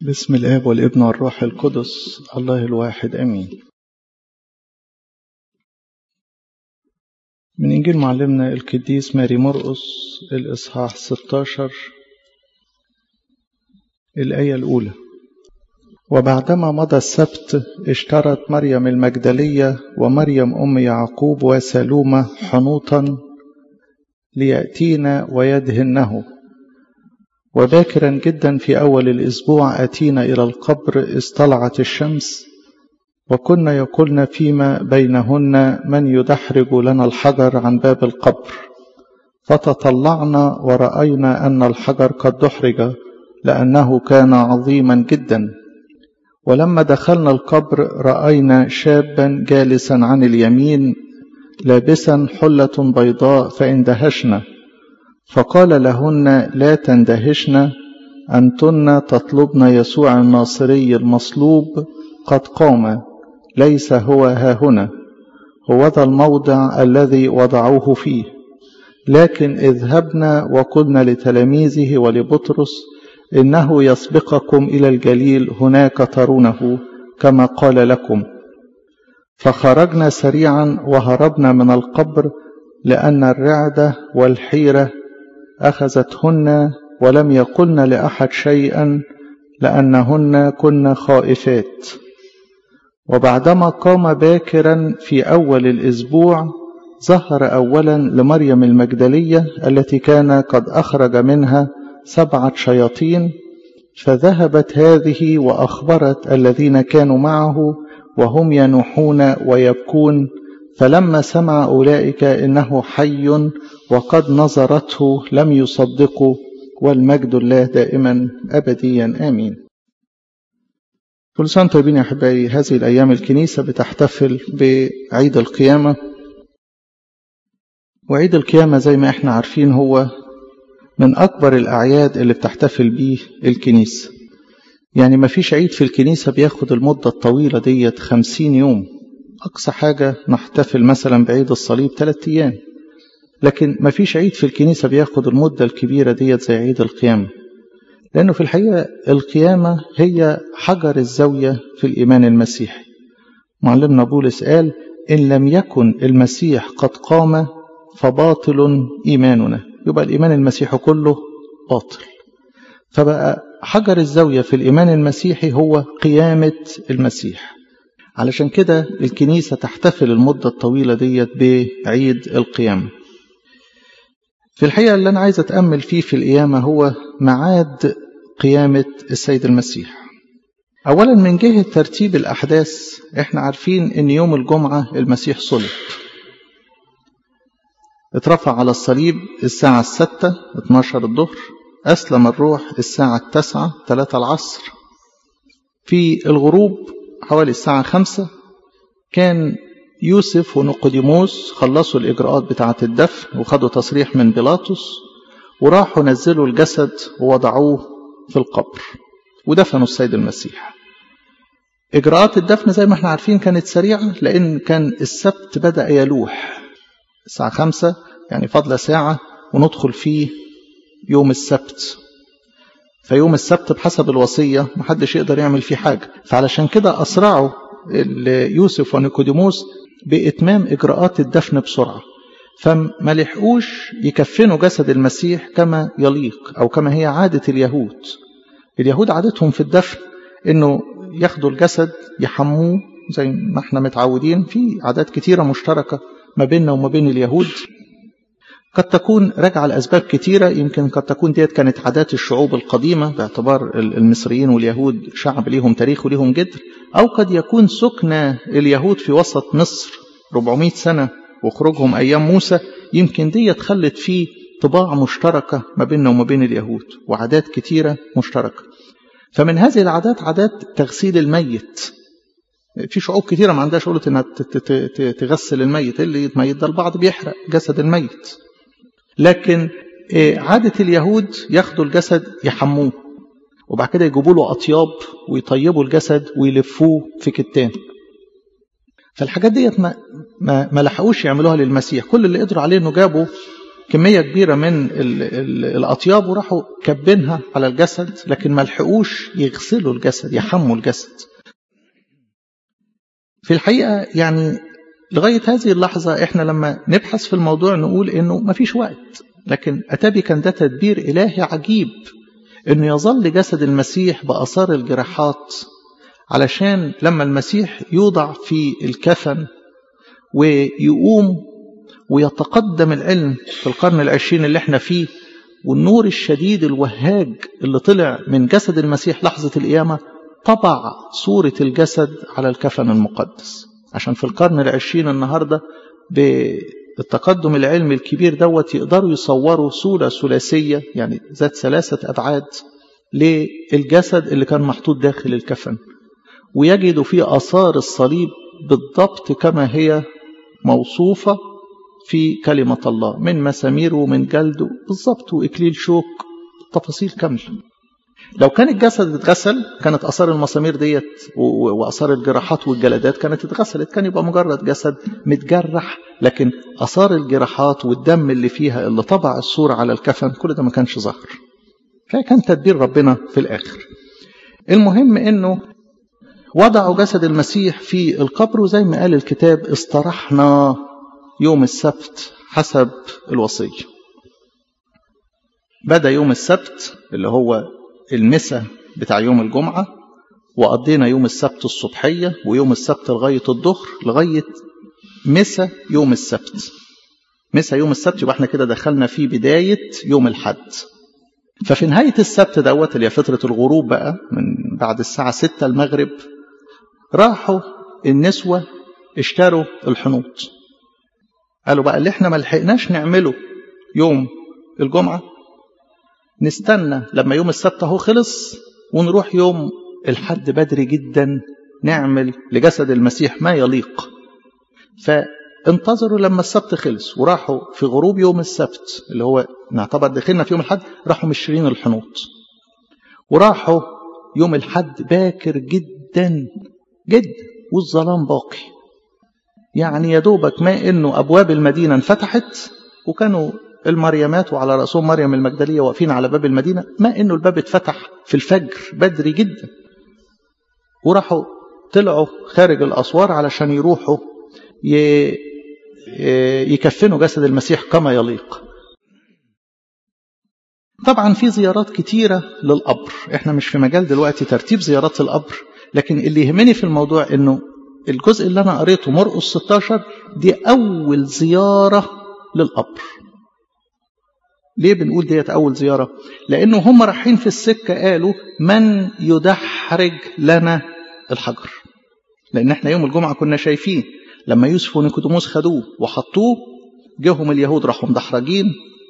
بسم الآب والابن والروح القدس الله الواحد أمين من إنجيل معلمنا القديس ماري مرقس الإصحاح 16 الآية الأولى وبعدما مضى السبت اشترت مريم المجدلية ومريم أم يعقوب وسلومة حنوطا ليأتينا ويدهنه وباكرا جدا في أول الأسبوع أتينا إلى القبر اصطلعت الشمس وكنا يقولن فيما بينهن من يدحرج لنا الحجر عن باب القبر فتطلعنا ورأينا أن الحجر قد دحرج لأنه كان عظيما جدا ولما دخلنا القبر رأينا شابا جالسا عن اليمين لابسا حلة بيضاء فاندهشنا فقال لهن لا تندهشن أنتن تطلبن يسوع الناصري المصلوب قد قام ليس هو ها هنا هو ذا الموضع الذي وضعوه فيه لكن اذهبنا وقلنا لتلاميذه ولبطرس إنه يسبقكم إلى الجليل هناك ترونه كما قال لكم فخرجنا سريعا وهربنا من القبر لأن الرعدة والحيرة أخذتهن ولم يقلن لأحد شيئا لأنهن كن خائفات وبعدما قام باكرا في أول الأسبوع ظهر أولا لمريم المجدلية التي كان قد أخرج منها سبعة شياطين فذهبت هذه وأخبرت الذين كانوا معه وهم ينوحون ويبكون فلما سمع أولئك إنه حي وقد نظرته لم يصدقوا والمجد الله دائما أبديا آمين كل سنة طيبين يا أحبائي هذه الأيام الكنيسة بتحتفل بعيد القيامة وعيد القيامة زي ما احنا عارفين هو من أكبر الأعياد اللي بتحتفل بيه الكنيسة يعني ما فيش عيد في الكنيسة بياخد المدة الطويلة ديت خمسين يوم أقصى حاجة نحتفل مثلا بعيد الصليب ثلاثة أيام لكن ما فيش عيد في الكنيسة بياخد المدة الكبيرة ديت زي عيد القيامة لأنه في الحقيقة القيامة هي حجر الزاوية في الإيمان المسيحي معلمنا بولس قال إن لم يكن المسيح قد قام فباطل إيماننا يبقى الإيمان المسيحي كله باطل فبقى حجر الزاوية في الإيمان المسيحي هو قيامة المسيح علشان كده الكنيسة تحتفل المدة الطويلة ديت بعيد القيامة في الحقيقة اللي أنا عايز أتأمل فيه في القيامة هو معاد قيامة السيد المسيح أولا من جهة ترتيب الأحداث إحنا عارفين إن يوم الجمعة المسيح صلب اترفع على الصليب الساعة الستة 12 الظهر أسلم الروح الساعة التاسعة 3 العصر في الغروب حوالي الساعة خمسة كان يوسف ونقوديموس خلصوا الإجراءات بتاعة الدفن وخدوا تصريح من بيلاطس وراحوا نزلوا الجسد ووضعوه في القبر ودفنوا السيد المسيح إجراءات الدفن زي ما احنا عارفين كانت سريعة لأن كان السبت بدأ يلوح الساعة خمسة يعني فضل ساعة وندخل فيه يوم السبت فيوم السبت بحسب الوصية محدش يقدر يعمل فيه حاجة فعلشان كده أسرعوا يوسف ونيكوديموس بإتمام إجراءات الدفن بسرعة فما لحقوش يكفنوا جسد المسيح كما يليق أو كما هي عادة اليهود اليهود عادتهم في الدفن إنه ياخدوا الجسد يحموه زي ما احنا متعودين في عادات كتيرة مشتركة ما بيننا وما بين اليهود قد تكون راجعة لأسباب كتيرة يمكن قد تكون ديت كانت عادات الشعوب القديمة باعتبار المصريين واليهود شعب ليهم تاريخ وليهم جدر أو قد يكون سكن اليهود في وسط مصر 400 سنة وخروجهم أيام موسى يمكن ديت خلت فيه طباع مشتركة ما بيننا وما بين اليهود وعادات كتيرة مشتركة فمن هذه العادات عادات تغسيل الميت في شعوب كتيرة ما عندهاش قولة انها تغسل الميت اللي يتميت ده البعض بيحرق جسد الميت لكن عادة اليهود ياخدوا الجسد يحموه وبعد كده يجيبوا له أطياب ويطيبوا الجسد ويلفوه في كتان فالحاجات ديت ما, ما, ما لحقوش يعملوها للمسيح كل اللي قدروا عليه انه جابوا كمية كبيرة من ال ال الأطياب وراحوا كبنها على الجسد لكن ما لحقوش يغسلوا الجسد يحموا الجسد في الحقيقة يعني لغاية هذه اللحظة احنا لما نبحث في الموضوع نقول انه ما فيش وقت لكن أتابي كان ده تدبير إلهي عجيب انه يظل جسد المسيح بأثار الجراحات علشان لما المسيح يوضع في الكفن ويقوم ويتقدم العلم في القرن العشرين اللي احنا فيه والنور الشديد الوهاج اللي طلع من جسد المسيح لحظة القيامة طبع صورة الجسد على الكفن المقدس عشان في القرن العشرين النهاردة بالتقدم العلمي الكبير دوت يقدروا يصوروا صورة ثلاثية يعني ذات ثلاثة أبعاد للجسد اللي كان محطوط داخل الكفن ويجدوا فيه آثار الصليب بالضبط كما هي موصوفة في كلمة الله من مسامير ومن جلد بالضبط وإكليل شوك تفاصيل كاملة لو كان الجسد اتغسل كانت اثار المسامير ديت واثار الجراحات والجلدات كانت اتغسلت كان يبقى مجرد جسد متجرح لكن اثار الجراحات والدم اللي فيها اللي طبع الصوره على الكفن كل ده ما كانش ظاهر فكان تدبير ربنا في الاخر المهم انه وضعوا جسد المسيح في القبر وزي ما قال الكتاب استرحنا يوم السبت حسب الوصيه بدا يوم السبت اللي هو المسا بتاع يوم الجمعة وقضينا يوم السبت الصبحية ويوم السبت لغاية الظهر لغاية مسا يوم السبت مسا يوم السبت يبقى احنا كده دخلنا في بداية يوم الحد ففي نهاية السبت دوت اللي هي فترة الغروب بقى من بعد الساعة ستة المغرب راحوا النسوة اشتروا الحنوط قالوا بقى اللي احنا ما لحقناش نعمله يوم الجمعة نستنى لما يوم السبت اهو خلص ونروح يوم الحد بدري جدا نعمل لجسد المسيح ما يليق فانتظروا لما السبت خلص وراحوا في غروب يوم السبت اللي هو نعتبر دخلنا في يوم الحد راحوا مشرين الحنوط وراحوا يوم الحد باكر جدا جدا والظلام باقي يعني يا دوبك ما انه ابواب المدينه انفتحت وكانوا المريمات وعلى رأسهم مريم المجدلية واقفين على باب المدينة ما إنه الباب اتفتح في الفجر بدري جدا وراحوا طلعوا خارج الأسوار علشان يروحوا يكفنوا جسد المسيح كما يليق طبعا في زيارات كتيرة للقبر احنا مش في مجال دلوقتي ترتيب زيارات القبر لكن اللي يهمني في الموضوع انه الجزء اللي انا قريته مرقس 16 دي اول زيارة للقبر ليه بنقول ديت أول زيارة لأنه هم رايحين في السكة قالوا من يدحرج لنا الحجر لأن احنا يوم الجمعة كنا شايفين لما يوسف ونيكوديموس خدوه وحطوه جاهم اليهود راحوا مدحرجين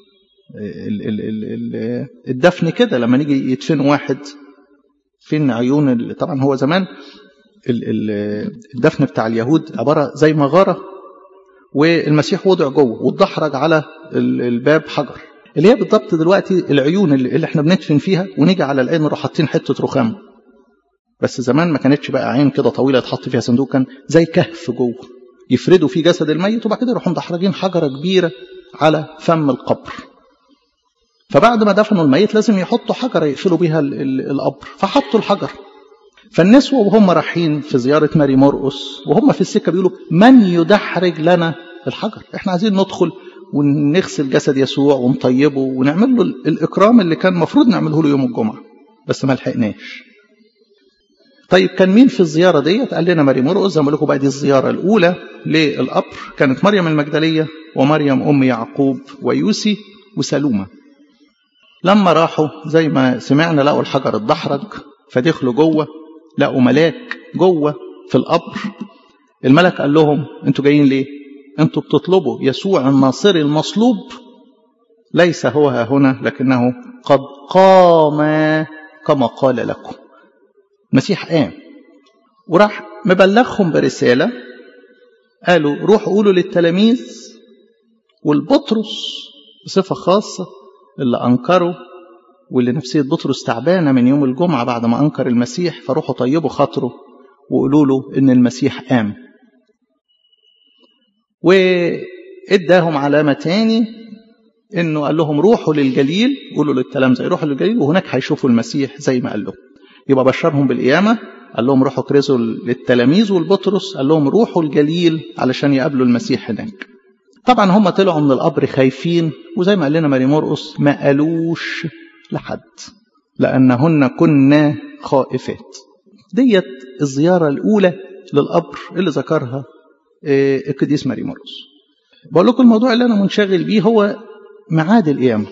الدفن كده لما نيجي يدفن واحد فين عيون طبعا هو زمان الدفن بتاع اليهود عبارة زي مغارة والمسيح وضع جوه واتدحرج على الباب حجر اللي هي بالضبط دلوقتي العيون اللي, اللي احنا بندفن فيها ونيجي على العين نروح حاطين حته رخام بس زمان ما كانتش بقى عين كده طويله يتحط فيها صندوق كان زي كهف جوه يفردوا فيه جسد الميت وبعد كده يروحوا مدحرجين حجره كبيره على فم القبر فبعد ما دفنوا الميت لازم يحطوا حجره يقفلوا بيها القبر فحطوا الحجر فالنسوة وهم رايحين في زيارة ماري مرقس وهم في السكة بيقولوا من يدحرج لنا الحجر احنا عايزين ندخل ونغسل جسد يسوع ونطيبه ونعمل له الإكرام اللي كان المفروض نعمله له يوم الجمعة بس ما لحقناش طيب كان مين في الزيارة ديت قال لنا مريم مرقس زي ما لكم بقى دي الزيارة الأولى للقبر كانت مريم المجدلية ومريم أم يعقوب ويوسي وسلومة لما راحوا زي ما سمعنا لقوا الحجر اتدحرج فدخلوا جوه لقوا ملاك جوه في القبر الملك قال لهم انتوا جايين ليه انتوا بتطلبوا يسوع الناصري المصلوب ليس هو ها هنا لكنه قد قام كما قال لكم المسيح قام وراح مبلغهم برسالة قالوا روحوا قولوا للتلاميذ والبطرس بصفة خاصة اللي أنكروا واللي نفسية بطرس تعبانة من يوم الجمعة بعد ما أنكر المسيح فروحوا طيبوا خاطره وقولوا له إن المسيح قام وإداهم علامة تاني انه قال لهم روحوا للجليل قولوا للتلامذة يروحوا للجليل وهناك هيشوفوا المسيح زي ما قال لهم يبقى بشرهم بالقيامة قال لهم روحوا كرزوا للتلاميذ والبطرس قال لهم روحوا الجليل علشان يقابلوا المسيح هناك طبعا هم طلعوا من القبر خايفين وزي ما قال لنا ماري مرقس ما قالوش لحد لأنهن كنا خائفات ديت الزيارة الأولى للقبر اللي ذكرها القديس ماري مرقس بقول لكم الموضوع اللي أنا منشغل بيه هو معاد القيامة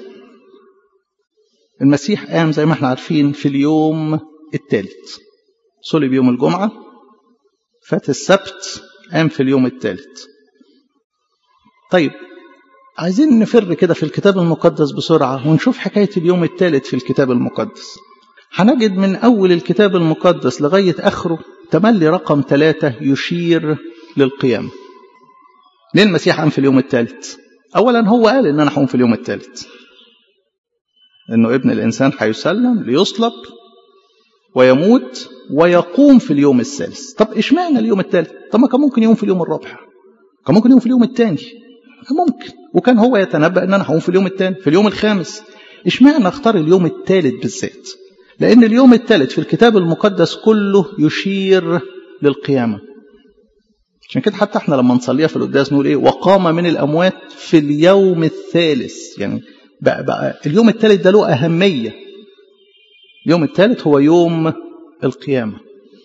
المسيح قام زي ما احنا عارفين في اليوم الثالث صلب يوم الجمعة فات السبت قام في اليوم الثالث طيب عايزين نفر كده في الكتاب المقدس بسرعة ونشوف حكاية اليوم الثالث في الكتاب المقدس هنجد من أول الكتاب المقدس لغاية آخره تملي رقم ثلاثة يشير للقيامة ليه المسيح قام في اليوم الثالث أولا هو قال إن أنا هقوم في اليوم الثالث إنه ابن الإنسان هيسلم ليصلب ويموت ويقوم في اليوم الثالث طب اشمعنى اليوم الثالث طب ما كان ممكن يقوم في اليوم الرابع كان ممكن يقوم في اليوم الثاني ممكن وكان هو يتنبأ ان انا هقوم في اليوم الثاني في اليوم الخامس اشمعنى اختار اليوم الثالث بالذات لان اليوم الثالث في الكتاب المقدس كله يشير للقيامه عشان كده حتى احنا لما نصليها في القداس نقول ايه وقام من الاموات في اليوم الثالث يعني بقى, بقى اليوم الثالث ده له اهميه اليوم الثالث هو يوم القيامه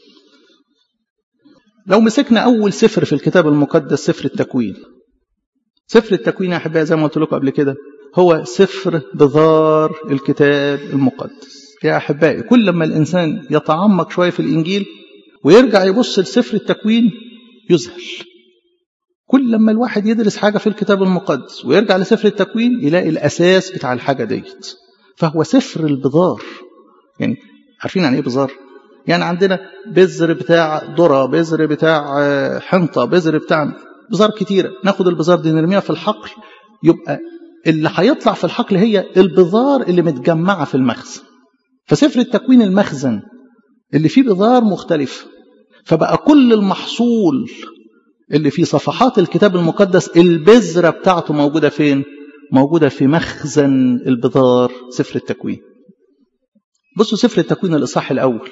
لو مسكنا اول سفر في الكتاب المقدس سفر التكوين سفر التكوين يا احبائي زي ما قلت لكم قبل كده هو سفر بذار الكتاب المقدس يا احبائي كل لما الانسان يتعمق شويه في الانجيل ويرجع يبص لسفر التكوين يذهل كل لما الواحد يدرس حاجه في الكتاب المقدس ويرجع لسفر التكوين يلاقي الاساس بتاع الحاجه ديت فهو سفر البذار يعني عارفين يعني ايه بذار يعني عندنا بذر بتاع ذره بذر بتاع حنطه بذر بتاع بذار كتيرة ناخد البذار دي نرميها في الحقل يبقى اللي هيطلع في الحقل هي البذار اللي متجمعة في المخزن فسفر التكوين المخزن اللي فيه بذار مختلفة فبقى كل المحصول اللي في صفحات الكتاب المقدس البذرة بتاعته موجودة فين؟ موجودة في مخزن البذار سفر التكوين بصوا سفر التكوين الإصحاح الأول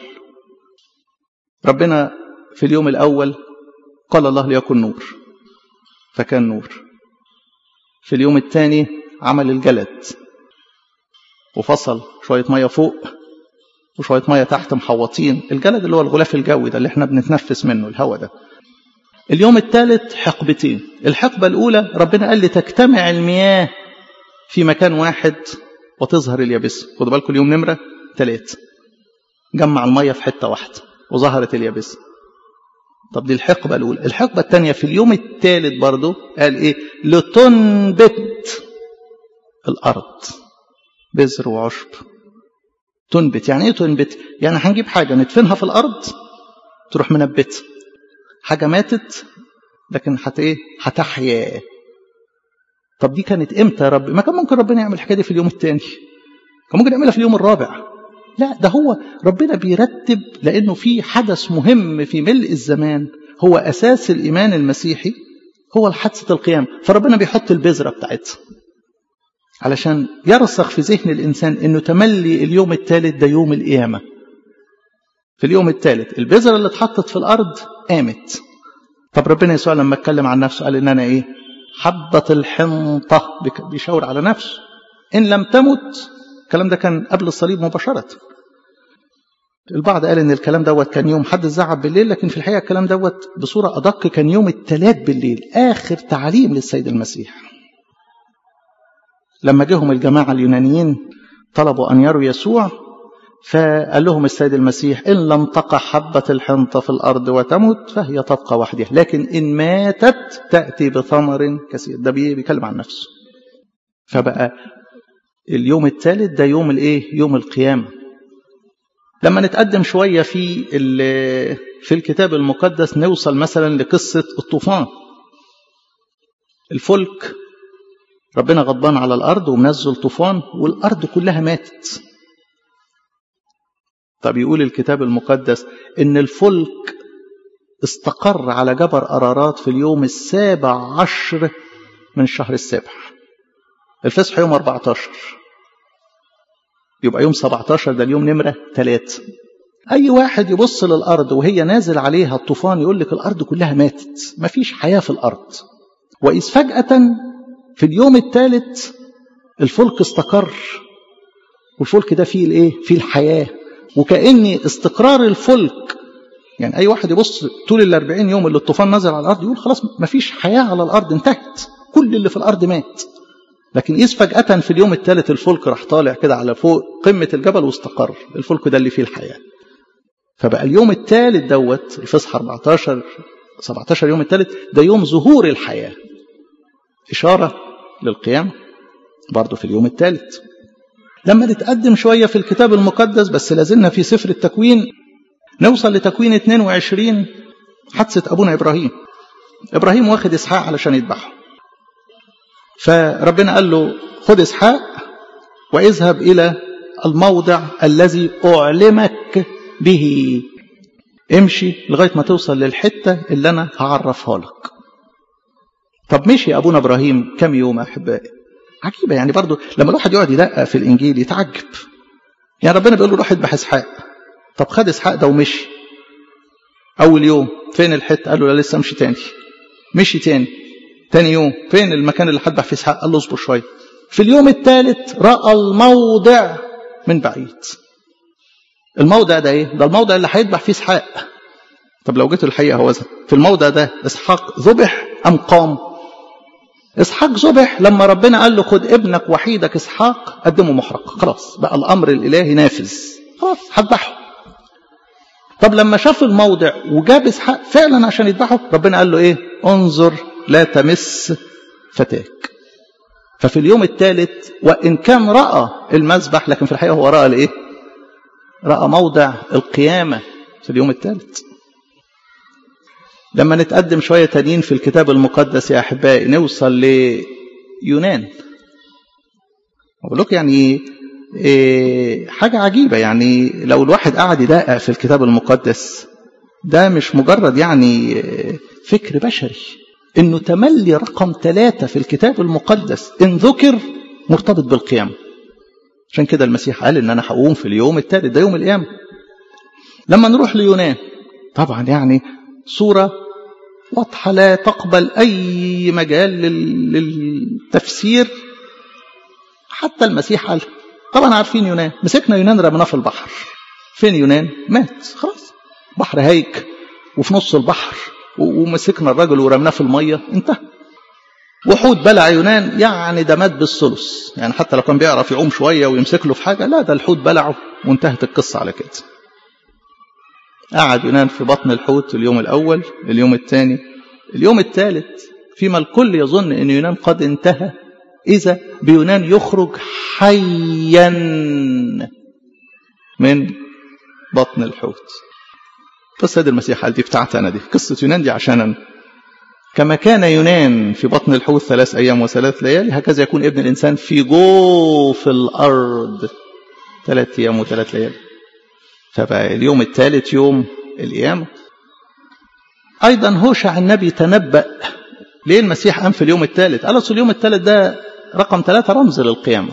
ربنا في اليوم الأول قال الله ليكن نور فكان نور في اليوم الثاني عمل الجلد وفصل شوية مية فوق وشوية مية تحت محوطين الجلد اللي هو الغلاف الجوي ده اللي احنا بنتنفس منه الهواء ده اليوم الثالث حقبتين الحقبة الأولى ربنا قال لي تجتمع المياه في مكان واحد وتظهر اليابسة خدوا بالكم اليوم نمرة ثلاثة جمع المية في حتة واحدة وظهرت اليابسة طب دي الحقبة الأولى الحقبة الثانية في اليوم الثالث برضو قال إيه لتنبت الأرض بذر وعشب تنبت يعني إيه تنبت يعني هنجيب حاجة ندفنها في الأرض تروح منبتة حاجة ماتت لكن حت إيه هتحيا طب دي كانت إمتى يا رب ما كان ممكن ربنا يعمل الحكاية دي في اليوم الثاني كان ممكن يعملها في اليوم الرابع لا ده هو ربنا بيرتب لأنه في حدث مهم في ملء الزمان هو أساس الإيمان المسيحي هو حادثة القيامة فربنا بيحط البذرة بتاعتها علشان يرسخ في ذهن الإنسان أنه تملي اليوم الثالث ده يوم القيامة في اليوم الثالث البذرة اللي اتحطت في الأرض قامت طب ربنا يسوع لما اتكلم عن نفسه قال إن أنا إيه حبة الحنطة بيشاور على نفسه إن لم تمت الكلام ده كان قبل الصليب مباشرة البعض قال ان الكلام دوت كان يوم حد الزعب بالليل لكن في الحقيقه الكلام دوت بصوره ادق كان يوم الثلاث بالليل اخر تعليم للسيد المسيح لما جهم الجماعه اليونانيين طلبوا ان يروا يسوع فقال لهم السيد المسيح ان لم تقع حبه الحنطه في الارض وتمت فهي تبقى وحدها لكن ان ماتت تاتي بثمر كثير ده بيتكلم عن نفسه فبقى اليوم الثالث ده يوم الايه يوم القيامه لما نتقدم شويه في في الكتاب المقدس نوصل مثلا لقصه الطوفان الفلك ربنا غضبان على الارض ومنزل طوفان والارض كلها ماتت طب يقول الكتاب المقدس ان الفلك استقر على جبل ارارات في اليوم السابع عشر من الشهر السابع الفصح يوم 14 يبقى يوم 17 ده اليوم نمرة 3 أي واحد يبص للأرض وهي نازل عليها الطوفان يقول لك الأرض كلها ماتت مفيش حياة في الأرض وإذ فجأة في اليوم الثالث الفلك استقر والفلك ده فيه الايه فيه الحياه وكأن استقرار الفلك يعني اي واحد يبص طول ال 40 يوم اللي الطوفان نزل على الارض يقول خلاص مفيش حياه على الارض انتهت كل اللي في الارض مات لكن إذ فجأة في اليوم الثالث الفلك راح طالع كده على فوق قمة الجبل واستقر الفلك ده اللي فيه الحياة فبقى اليوم الثالث دوت الفصح 14 17 يوم الثالث ده يوم ظهور الحياة إشارة للقيامة برضه في اليوم الثالث لما نتقدم شوية في الكتاب المقدس بس لازلنا في سفر التكوين نوصل لتكوين 22 حادثة أبونا إبراهيم إبراهيم واخد إسحاق علشان يذبحه فربنا قال له خد إسحاق واذهب إلى الموضع الذي أعلمك به امشي لغاية ما توصل للحتة اللي أنا هعرفها لك طب مشي أبونا إبراهيم كم يوم أحبائي عجيبة يعني برضو لما الواحد يقعد يدقق في الإنجيل يتعجب يعني ربنا بيقول له روح اذبح إسحاق طب خد إسحاق ده ومشي أول يوم فين الحتة قال له لا لسه امشي تاني مشي تاني تاني يوم فين المكان اللي هذبح فيه إسحاق قال له اصبر شوية في اليوم الثالث رأى الموضع من بعيد الموضع ده ايه ده الموضع اللي هيذبح فيه إسحاق طب لو جيت الحقيقة هو في الموضع ده إسحاق ذبح أم قام إسحاق ذبح لما ربنا قال له خد ابنك وحيدك إسحاق قدمه محرق خلاص بقى الأمر الإلهي نافذ خلاص هذبحه طب لما شاف الموضع وجاب إسحاق فعلا عشان يذبحه ربنا قال له إيه انظر لا تمس فتاك ففي اليوم الثالث وإن كان رأى المذبح لكن في الحقيقة هو رأى الإيه رأى موضع القيامة في اليوم الثالث لما نتقدم شوية تانيين في الكتاب المقدس يا أحبائي نوصل ليونان أقول لك يعني إيه حاجة عجيبة يعني لو الواحد قعد يدقق في الكتاب المقدس ده مش مجرد يعني فكر بشري انه تملي رقم ثلاثة في الكتاب المقدس ان ذكر مرتبط بالقيامة عشان كده المسيح قال ان انا هقوم في اليوم الثالث ده يوم القيامة لما نروح ليونان طبعا يعني صورة واضحة لا تقبل أي مجال للتفسير حتى المسيح قال طبعا عارفين يونان مسكنا يونان رميناه في البحر فين يونان مات خلاص بحر هايج وفي نص البحر ومسكنا الراجل ورمناه في المية انتهى وحوت بلع يونان يعني ده مات بالثلث يعني حتى لو كان بيعرف يعوم شوية ويمسك له في حاجة لا ده الحوت بلعه وانتهت القصة على كده قعد يونان في بطن الحوت اليوم الأول اليوم الثاني اليوم الثالث فيما الكل يظن أن يونان قد انتهى إذا بيونان يخرج حيا من بطن الحوت قصة دي المسيح قال دي بتاعتي أنا دي قصة يونان دي عشان أنا كما كان يونان في بطن الحوت ثلاث أيام وثلاث ليالي هكذا يكون ابن الإنسان في جوف الأرض ثلاث أيام وثلاث ليالي فبقى اليوم الثالث يوم القيامة أيضا هوشع النبي تنبأ ليه المسيح قام في اليوم الثالث قال اليوم الثالث ده رقم ثلاثة رمز للقيامة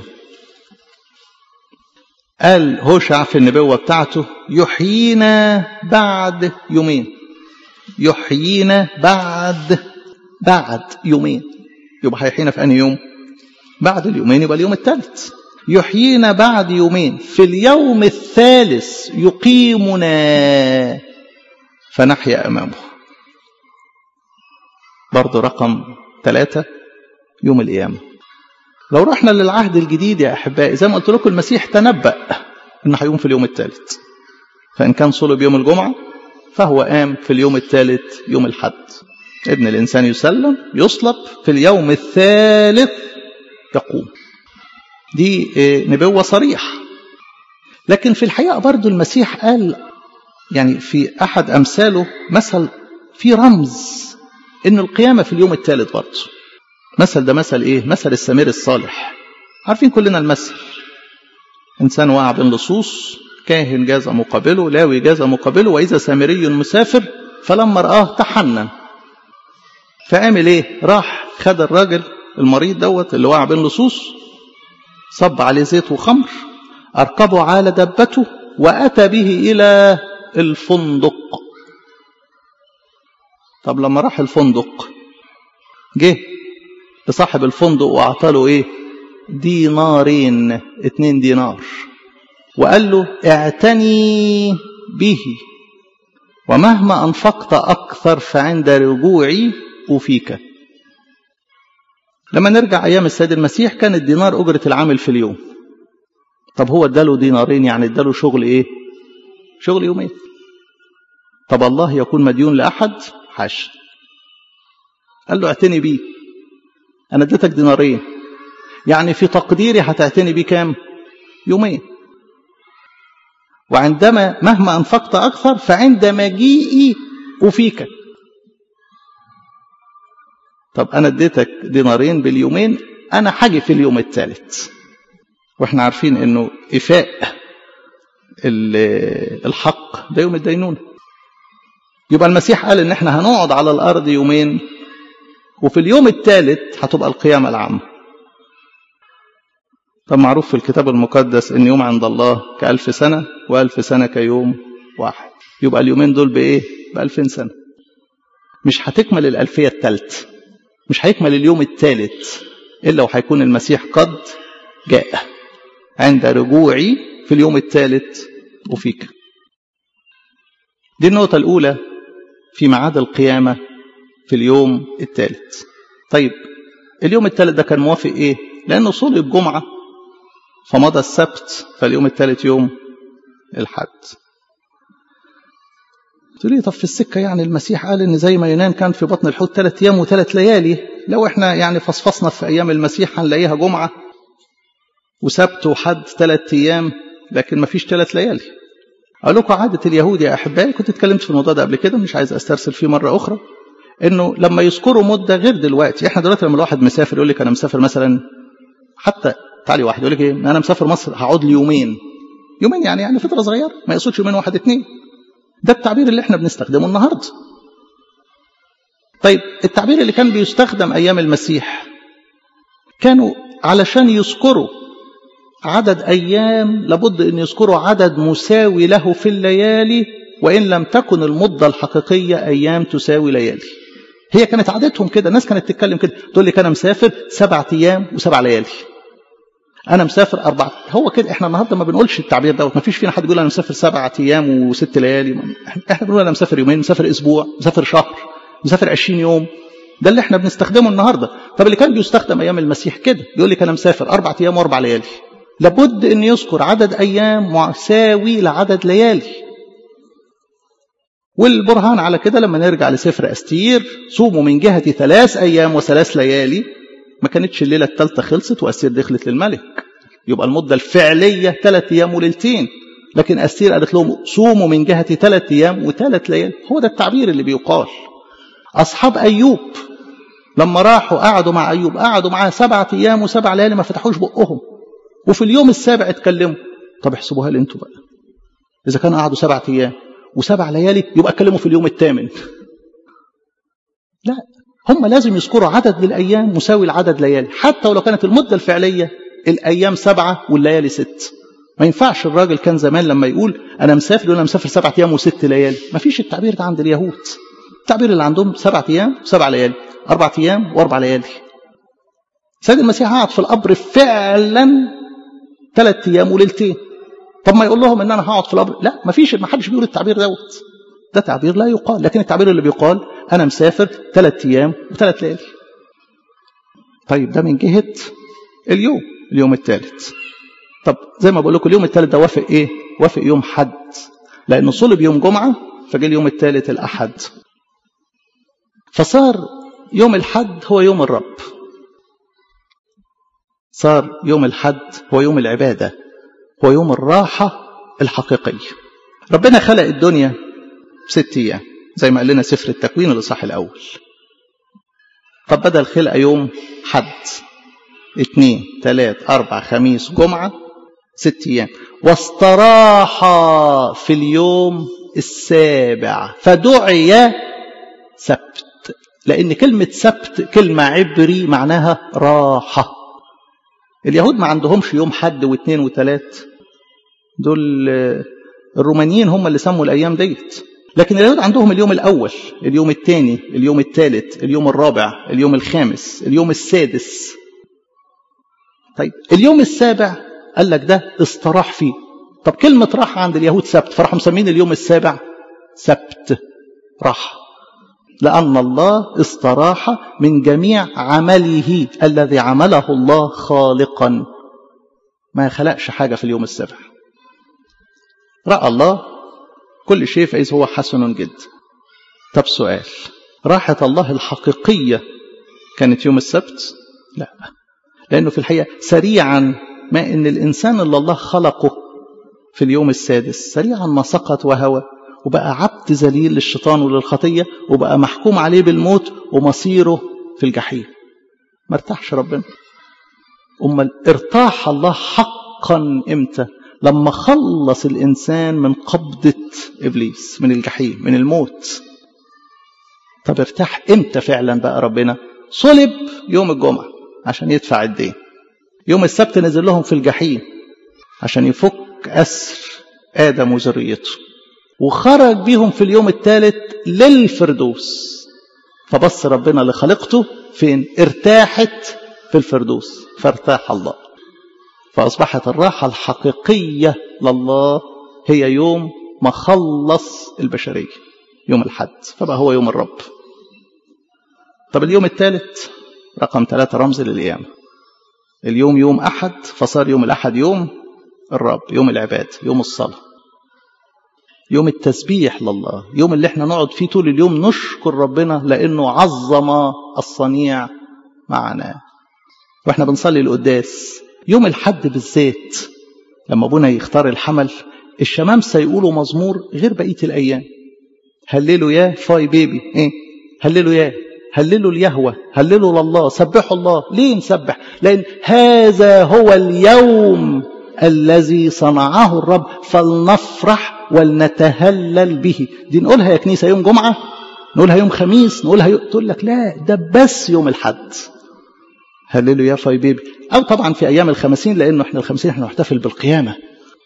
قال هوشع في النبوة بتاعته يحيينا بعد يومين يحيينا بعد بعد يومين يبقى هيحيينا في أنهي يوم بعد اليومين يبقى اليوم الثالث يحيينا بعد يومين في اليوم الثالث يقيمنا فنحيا أمامه برضه رقم ثلاثة يوم القيامة لو رحنا للعهد الجديد يا أحبائي زي ما قلت لكم المسيح تنبأ إنه هيقوم في اليوم الثالث فإن كان صلب يوم الجمعة فهو قام في اليوم الثالث يوم الحد ابن الإنسان يسلم يصلب في اليوم الثالث يقوم دي نبوة صريحة لكن في الحقيقة برضو المسيح قال يعني في أحد أمثاله مثل في رمز إن القيامة في اليوم الثالث برضو مثل ده مثل إيه مثل السمير الصالح عارفين كلنا المثل إنسان وقع بين لصوص كاهن جاز مقابله لاوي جاز مقابله وإذا سامري مسافر فلما رآه تحنن فعمل إيه راح خد الراجل المريض دوت اللي وقع بين لصوص صب عليه زيت وخمر أركبه على دبته وأتى به إلى الفندق طب لما راح الفندق جه لصاحب الفندق وأعطاله إيه دينارين اتنين دينار وقال له اعتني به ومهما أنفقت أكثر فعند رجوعي أوفيك لما نرجع أيام السيد المسيح كان الدينار أجرة العامل في اليوم طب هو اداله دينارين يعني اداله شغل إيه شغل يومين طب الله يكون مديون لأحد حاش قال له اعتني بيه أنا اديتك دينارين يعني في تقديري هتعتني بيه كام يومين وعندما مهما أنفقت أكثر فعند مجيئي أفيك طب أنا اديتك دينارين باليومين أنا حاجي في اليوم الثالث وإحنا عارفين إنه إفاء الحق ده يوم الدينونة يبقى المسيح قال إن إحنا هنقعد على الأرض يومين وفي اليوم الثالث هتبقى القيامة العامة طب معروف في الكتاب المقدس ان يوم عند الله كألف سنة وألف سنة كيوم واحد يبقى اليومين دول بإيه بألفين سنة مش هتكمل الألفية الثالث مش هيكمل اليوم الثالث إلا وهيكون المسيح قد جاء عند رجوعي في اليوم الثالث وفيك دي النقطة الأولى في ميعاد القيامة في اليوم الثالث طيب اليوم الثالث ده كان موافق ايه لانه صلب جمعه فمضى السبت فاليوم الثالث يوم الحد تقول لي طب في السكه يعني المسيح قال ان زي ما يونان كان في بطن الحوت ثلاث ايام وثلاث ليالي لو احنا يعني فصفصنا في ايام المسيح هنلاقيها جمعه وسبت وحد ثلاث ايام لكن ما فيش ثلاث ليالي اقول لكم عاده اليهود يا احبائي كنت اتكلمت في الموضوع ده قبل كده مش عايز استرسل فيه مره اخرى انه لما يذكروا مده غير دلوقتي احنا دلوقتي لما الواحد مسافر يقول لك انا مسافر مثلا حتى تعالي واحد يقول لك ايه انا مسافر مصر هقعد لي يومين يومين يعني يعني فتره صغيره ما يقصدش يومين واحد اتنين ده التعبير اللي احنا بنستخدمه النهارده طيب التعبير اللي كان بيستخدم ايام المسيح كانوا علشان يذكروا عدد ايام لابد ان يذكروا عدد مساوي له في الليالي وان لم تكن المده الحقيقيه ايام تساوي ليالي هي كانت عادتهم كده الناس كانت تتكلم كده تقول لك انا مسافر سبعة ايام وسبع ليالي انا مسافر اربع هو كده احنا النهارده ما بنقولش التعبير دوت ما فيش فينا حد يقول انا مسافر سبعة ايام وست ليالي احنا بنقول انا مسافر يومين مسافر اسبوع مسافر شهر مسافر 20 يوم ده اللي احنا بنستخدمه النهارده طب اللي كان بيستخدم ايام المسيح كده بيقول لك انا مسافر اربع ايام واربع ليالي لابد ان يذكر عدد ايام مساوي لعدد ليالي والبرهان على كده لما نرجع لسفر أستير صوموا من جهة ثلاث أيام وثلاث ليالي ما كانتش الليلة الثالثة خلصت وأستير دخلت للملك يبقى المدة الفعلية ثلاث أيام وليلتين لكن أستير قالت لهم صوموا من جهة ثلاث أيام وثلاث ليالي هو ده التعبير اللي بيقال أصحاب أيوب لما راحوا قعدوا مع أيوب قعدوا معاه سبعة أيام وسبع ليالي ما فتحوش بقهم وفي اليوم السابع اتكلموا طب احسبوها لي انتوا بقى إذا كانوا قعدوا سبعة أيام وسبع ليالي يبقى اتكلموا في اليوم الثامن لا هم لازم يذكروا عدد للأيام مساوي لعدد ليالي حتى ولو كانت المدة الفعلية الأيام سبعة والليالي ست ما ينفعش الراجل كان زمان لما يقول أنا مسافر يقول أنا مسافر سبعة أيام وست ليالي ما فيش التعبير ده عند اليهود التعبير اللي عندهم سبعة أيام وسبع ليالي أربع أيام وأربع ليالي سيد المسيح قعد في القبر فعلا ثلاث أيام وليلتين طب ما يقول لهم ان انا هقعد في القبر لا ما فيش ما حدش بيقول التعبير دوت ده تعبير لا يقال لكن التعبير اللي بيقال انا مسافر ثلاث ايام وثلاث ليالي طيب ده من جهه اليوم اليوم الثالث طب زي ما بقول لكم اليوم الثالث ده وافق ايه وافق يوم حد لانه صلب يوم جمعه فجاء اليوم الثالث الاحد فصار يوم الحد هو يوم الرب صار يوم الحد هو يوم العباده هو يوم الراحة الحقيقية ربنا خلق الدنيا ست أيام زي ما قال لنا سفر التكوين الإصحاح الأول طب بدل خلق يوم حد اثنين ثلاث أربع خميس جمعة ست أيام واستراح في اليوم السابع فدعي سبت لأن كلمة سبت كلمة عبري معناها راحة اليهود ما عندهمش يوم حد واثنين وثلاث دول الرومانيين هم اللي سموا الأيام ديت لكن اليهود عندهم اليوم الأول اليوم الثاني اليوم الثالث اليوم الرابع اليوم الخامس اليوم السادس طيب اليوم السابع قال لك ده استراح فيه طب كلمة راحة عند اليهود سبت فراحوا مسمين اليوم السابع سبت راحة لأن الله استراح من جميع عمله الذي عمله الله خالقا ما خلقش حاجة في اليوم السابع رأى الله كل شيء فإذ هو حسن جدا طب سؤال راحة الله الحقيقية كانت يوم السبت لا لأنه في الحقيقة سريعا ما إن الإنسان اللي الله خلقه في اليوم السادس سريعا ما سقط وهوى وبقى عبد ذليل للشيطان وللخطية وبقى محكوم عليه بالموت ومصيره في الجحيم ما ارتاحش ربنا أمال ارتاح الله حقا إمتى لما خلص الإنسان من قبضة إبليس من الجحيم من الموت طب ارتاح إمتى فعلا بقى ربنا صلب يوم الجمعة عشان يدفع الدين يوم السبت نزل لهم في الجحيم عشان يفك أسر آدم وذريته وخرج بيهم في اليوم الثالث للفردوس فبص ربنا لخلقته فين ارتاحت في الفردوس فارتاح الله فأصبحت الراحة الحقيقية لله هي يوم ما خلص البشرية يوم الحد فبقى هو يوم الرب طب اليوم الثالث رقم ثلاثة رمز للقيامة اليوم يوم أحد فصار يوم الأحد يوم الرب يوم العباد يوم الصلاة يوم التسبيح لله يوم اللي احنا نقعد فيه طول اليوم نشكر ربنا لأنه عظم الصنيع معنا واحنا بنصلي القداس يوم الحد بالذات لما ابونا يختار الحمل الشمامسة يقولوا مزمور غير بقية الأيام هللوا يا فاي بيبي ايه هللوا يا هللوا اليهوى هللوا لله سبحوا الله ليه نسبح لأن هذا هو اليوم الذي صنعه الرب فلنفرح ولنتهلل به دي نقولها يا كنيسة يوم جمعة نقولها يوم خميس نقولها يوم... تقول لك لا ده بس يوم الحد هللوا يا فاي بيبي أو طبعا في أيام الخمسين لأنه احنا الخمسين احنا نحتفل بالقيامة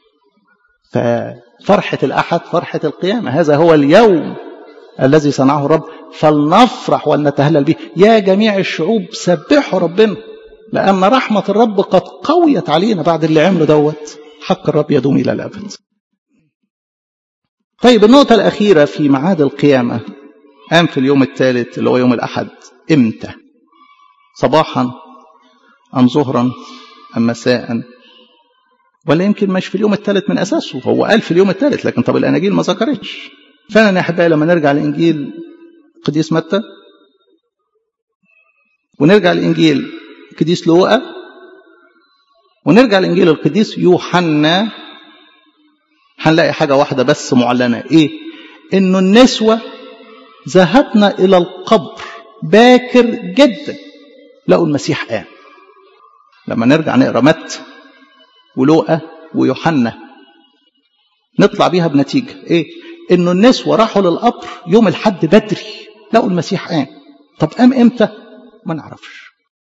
ففرحة الأحد فرحة القيامة هذا هو اليوم الذي صنعه الرب فلنفرح ولنتهلل به يا جميع الشعوب سبحوا ربنا لأن رحمة الرب قد قويت علينا بعد اللي عمله دوت حق الرب يدوم إلى الأبد طيب النقطة الأخيرة في معاد القيامة قام في اليوم الثالث اللي هو يوم الأحد إمتى صباحا أم ظهرا أم مساء ولا يمكن مش في اليوم الثالث من أساسه هو قال في اليوم الثالث لكن طب الأناجيل ما ذكرتش فعلا يا أحبائي لما نرجع لإنجيل قديس متى ونرجع لإنجيل قديس لوقا ونرجع لإنجيل القديس يوحنا هنلاقي حاجة واحدة بس معلنة إيه؟ إنه النسوة ذهبنا إلى القبر باكر جدا لقوا المسيح قام لما نرجع نقرا متى ولوقا ويوحنا نطلع بيها بنتيجة إيه؟ إنه النسوة راحوا للقبر يوم الحد بدري لقوا المسيح قام طب قام إمتى؟ ما نعرفش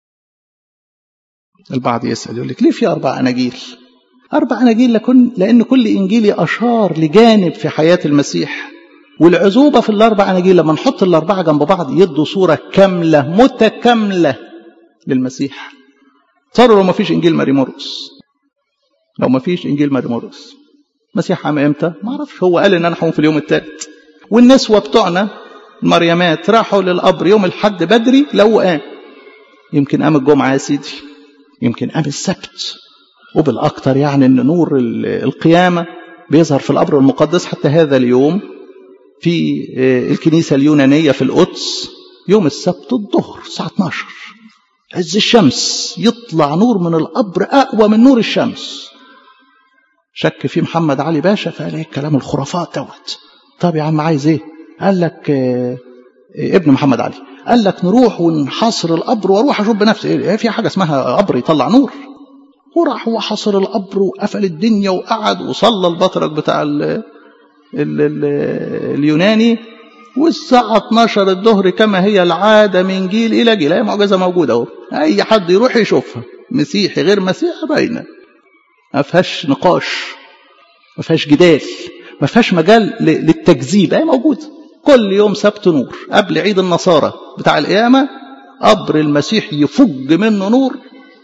البعض يسأل يقول لك ليه في أربع أناجيل أربع أناجيل لكن لأن كل إنجيل أشار لجانب في حياة المسيح والعزوبة في الأربع أناجيل لما نحط الأربعة جنب بعض يدوا صورة كاملة متكاملة للمسيح صاروا لو ما فيش إنجيل ماري مرقس لو ما فيش إنجيل ماري مرقس المسيح قام إمتى؟ ما أعرفش هو قال إن أنا هقوم في اليوم الثالث والنسوة بتوعنا المريمات راحوا للقبر يوم الحد بدري لو قام يمكن قام الجمعة يا سيدي يمكن قام السبت وبالأكثر يعني أن نور القيامة بيظهر في القبر المقدس حتى هذا اليوم في الكنيسة اليونانية في القدس يوم السبت الظهر الساعة 12 عز الشمس يطلع نور من القبر أقوى من نور الشمس شك في محمد علي باشا فقال ايه الكلام الخرافات دوت طب يا عم عايز ايه قال لك اه ابن محمد علي قال لك نروح ونحاصر القبر واروح اشوف بنفسي ايه في حاجه اسمها قبر يطلع نور وراح هو حاصر القبر وقفل الدنيا وقعد وصلى البطرك بتاع ال ال ال اليوناني والساعة 12 الظهر كما هي العادة من جيل إلى جيل هي معجزة موجودة أهو أي حد يروح يشوفها مسيحي غير مسيحي باينه ما فيهاش نقاش ما فيهاش جدال ما فيهاش مجال للتكذيب هي موجوده كل يوم سبت نور قبل عيد النصارى بتاع القيامه قبر المسيح يفج منه نور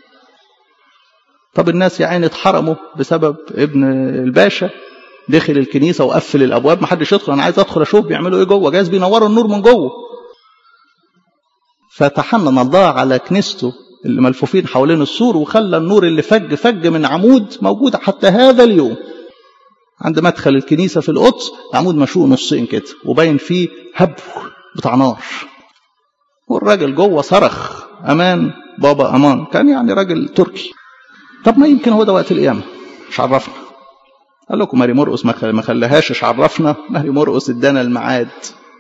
طب الناس يا عيني اتحرموا بسبب ابن الباشا دخل الكنيسه وقفل الابواب ما حدش يدخل انا عايز ادخل اشوف بيعملوا ايه جوه جايز بينوروا النور من جوه فتحنن الله على كنيسته اللي ملفوفين حوالين السور وخلى النور اللي فج فج من عمود موجود حتى هذا اليوم عند مدخل الكنيسة في القدس عمود مشوق نصين كده وباين فيه هبو بتاع نار والراجل جوه صرخ أمان بابا أمان كان يعني راجل تركي طب ما يمكن هو ده وقت القيامة مش عرفنا قال لكم ماري مرقس ما خلاهاش مش عرفنا ماري مرقس ادانا الميعاد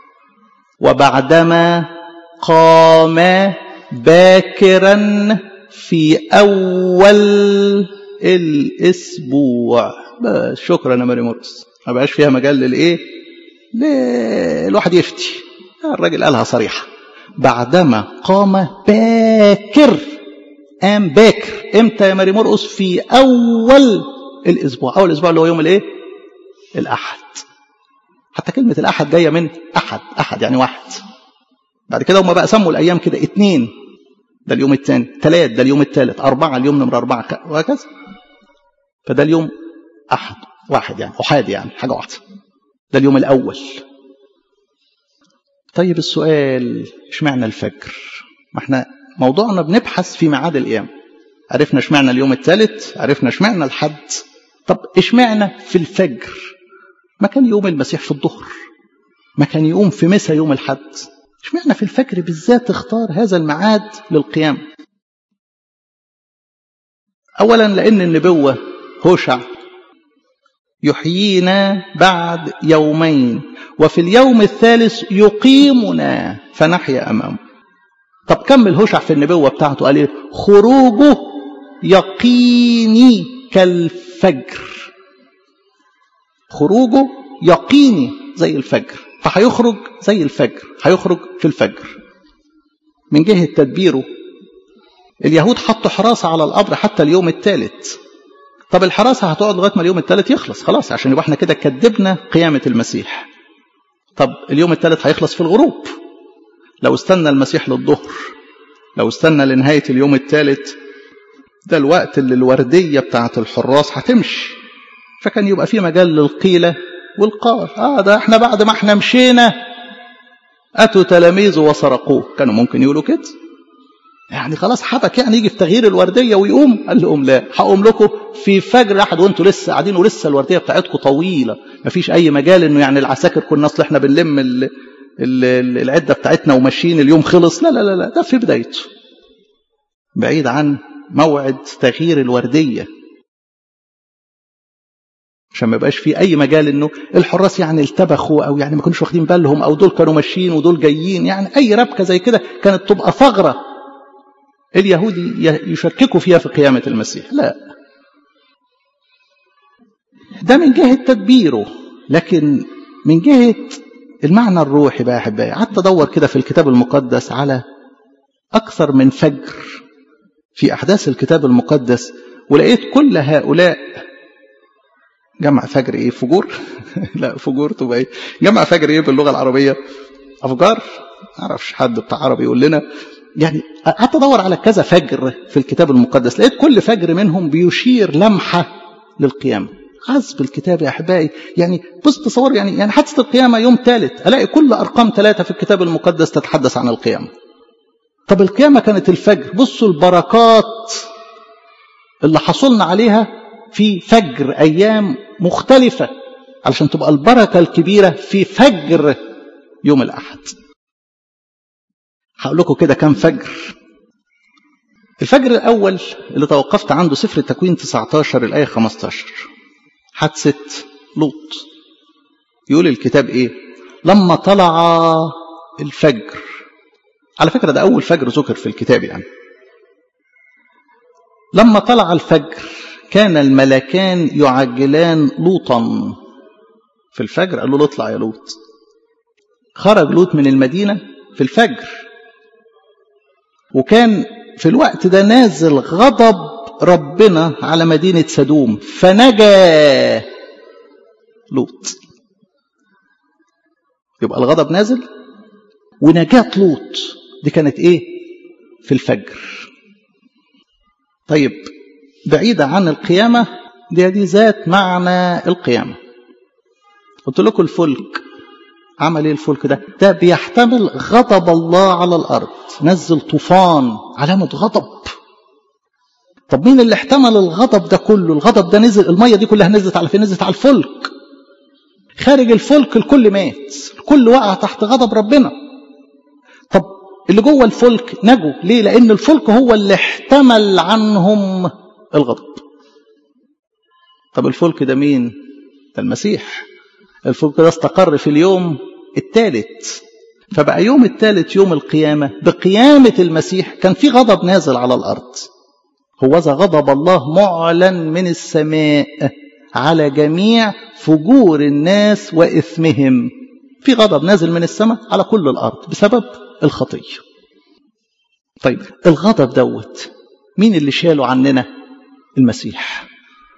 وبعدما قام باكرا في أول الأسبوع بس شكرا يا ماري مرقس ما بقاش فيها مجال للإيه؟ الواحد يفتي الراجل قالها صريحة بعدما قام باكر قام باكر امتى يا ماري مرقس في أول الأسبوع أول الأسبوع اللي هو يوم الإيه؟ الأحد حتى كلمة الأحد جاية من أحد أحد يعني واحد بعد كده هم بقى سموا الأيام كده اتنين ده اليوم الثاني ثلاث ده اليوم الثالث أربعة اليوم نمرة أربعة وهكذا فده اليوم أحد واحد يعني أحاد يعني حاجة واحدة ده اليوم الأول طيب السؤال اشمعنى الفجر ما احنا موضوعنا بنبحث في ميعاد القيامة عرفنا اشمعنى اليوم الثالث عرفنا اشمعنى الحد طب اشمعنى في الفجر ما كان يوم المسيح في الظهر ما كان يقوم في مسا يوم الحد اشمعنى في الفجر بالذات اختار هذا الميعاد للقيام اولا لان النبوه هوشع يحيينا بعد يومين وفي اليوم الثالث يقيمنا فنحيا امامه طب كمل هوشع في النبوه بتاعته قال ايه خروجه يقيني كالفجر خروجه يقيني زي الفجر فهيخرج زي الفجر هيخرج في الفجر من جهة تدبيره اليهود حطوا حراسة على القبر حتى اليوم الثالث طب الحراسة هتقعد لغاية ما اليوم الثالث يخلص خلاص عشان يبقى احنا كده كدبنا قيامة المسيح طب اليوم الثالث هيخلص في الغروب لو استنى المسيح للظهر لو استنى لنهاية اليوم الثالث ده الوقت اللي الوردية بتاعت الحراس هتمشي فكان يبقى في مجال للقيلة والقال اه ده احنا بعد ما احنا مشينا اتوا تلاميذه وسرقوه كانوا ممكن يقولوا كده يعني خلاص حبك يعني يجي في تغيير الورديه ويقوم قال لهم لا هقوم لكم في فجر احد وانتوا لسه قاعدين ولسه الورديه بتاعتكم طويله مفيش اي مجال انه يعني العساكر كنا اصل احنا بنلم ال ال العده بتاعتنا وماشيين اليوم خلص لا لا لا لا ده في بدايته بعيد عن موعد تغيير الورديه عشان ما يبقاش في اي مجال انه الحراس يعني التبخوا او يعني ما كانوش واخدين بالهم او دول كانوا ماشيين ودول جايين يعني اي ربكه زي كده كانت تبقى ثغره اليهود يشككوا فيها في قيامه المسيح لا ده من جهه تدبيره لكن من جهه المعنى الروحي بقى يا احبائي قعدت ادور كده في الكتاب المقدس على اكثر من فجر في احداث الكتاب المقدس ولقيت كل هؤلاء جمع فجر ايه فجور لا فجور تبقى ايه جمع فجر ايه باللغه العربيه افجار ما اعرفش حد بتاع عربي يقول لنا يعني قعدت ادور على كذا فجر في الكتاب المقدس لقيت كل فجر منهم بيشير لمحه للقيامه حسب الكتاب يا احبائي يعني بص تصور يعني يعني حادثه القيامه يوم ثالث الاقي كل ارقام ثلاثه في الكتاب المقدس تتحدث عن القيامه طب القيامه كانت الفجر بصوا البركات اللي حصلنا عليها في فجر أيام مختلفة علشان تبقى البركة الكبيرة في فجر يوم الأحد هقول لكم كده كم فجر الفجر الأول اللي توقفت عنده سفر التكوين 19 الآية 15 حادثة لوط يقول الكتاب إيه لما طلع الفجر على فكرة ده أول فجر ذكر في الكتاب يعني لما طلع الفجر كان الملكان يعجلان لوطا في الفجر قال له اطلع يا لوط خرج لوط من المدينة في الفجر وكان في الوقت ده نازل غضب ربنا على مدينة سدوم فنجا لوط يبقى الغضب نازل ونجاة لوط دي كانت ايه في الفجر طيب بعيدة عن القيامة دي دي ذات معنى القيامة قلت لكم الفلك عمل ايه الفلك ده ده بيحتمل غضب الله على الارض نزل طوفان علامة غضب طب مين اللي احتمل الغضب ده كله الغضب ده نزل المية دي كلها نزلت على فين نزلت على الفلك خارج الفلك الكل مات الكل وقع تحت غضب ربنا طب اللي جوه الفلك نجوا ليه لان الفلك هو اللي احتمل عنهم الغضب طب الفلك ده مين ده المسيح الفلك ده استقر في اليوم الثالث فبقى يوم الثالث يوم القيامة بقيامة المسيح كان في غضب نازل على الأرض هوذا غضب الله معلن من السماء على جميع فجور الناس وإثمهم في غضب نازل من السماء على كل الأرض بسبب الخطية طيب الغضب دوت مين اللي شاله عننا المسيح